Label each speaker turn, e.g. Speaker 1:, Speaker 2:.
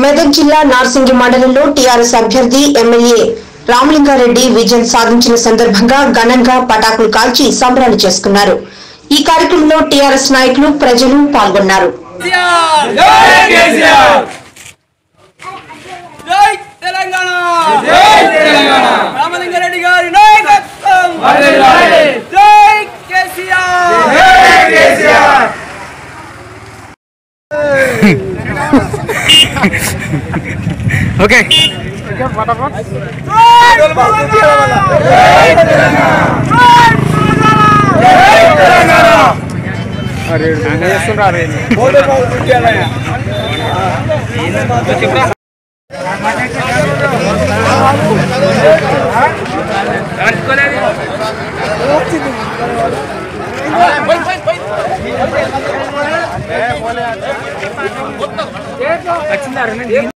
Speaker 1: మెదక్ జిల్లా నార్సింగి మండలంలో టీఆర్ఎస్ అభ్యర్థి ఎమ్మెల్యే రామలింగారెడ్డి విజయం సాధించిన సందర్భంగా ఘనంగా పటాకులు కాల్చి సంబరాలు చేసుకున్నారు ఈ కార్యక్రమంలో టీఆర్ఎస్ నాయకులు ప్రజలు పాల్గొన్నారు
Speaker 2: జై కేసీఆర్
Speaker 3: జై తెలంగాణ జై తెలంగాణ రామలింగారెడ్డి గారి నాయకత్వం
Speaker 2: వర్ధిల్లాలి.
Speaker 3: జై కేసీఆర్
Speaker 2: జై కేసీఆర్
Speaker 4: ఓకే